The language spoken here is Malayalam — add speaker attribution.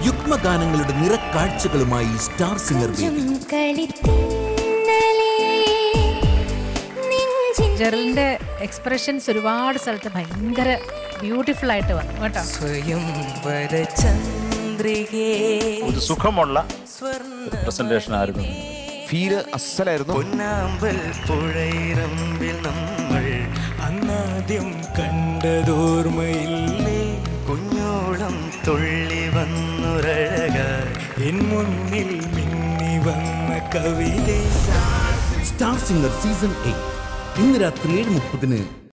Speaker 1: യുഗ്മഗാനങ്ങളുടെ നിറക്കാഴ്ചകളുമായി സ്റ്റാർ സിംഗർ വേദി
Speaker 2: ജെറലിന്റെ എക്സ്പ്രഷൻസ് ഒരുപാട് സ്ഥലത്ത് ഭയങ്കര ബ്യൂട്ടിഫുൾ ആയിട്ട് വന്നു കേട്ടോ
Speaker 3: സ്വയം ചന്ദ്രികേ
Speaker 4: ഒരു സുഖമുള്ള പ്രസന്റേഷൻ ആയിരുന്നു
Speaker 5: ഫീല് അസലായിരുന്നു
Speaker 3: പൊന്നാമ്പൽ പുഴയിറമ്പിൽ നമ്മൾ
Speaker 6: അന്നാദ്യം കണ്ടതോർമ്മയില്ലേ
Speaker 3: കുഞ്ഞോളം തുള്ളി വന്നുരഴക
Speaker 6: എൻ മുന്നിൽ മിന്നി വന്ന കവിതേ
Speaker 1: സ്റ്റാർ സിംഗർ സീസൺ എയ്റ്റ് ഇന്ന് രാത്രി ഏഴ് മുപ്പതിന്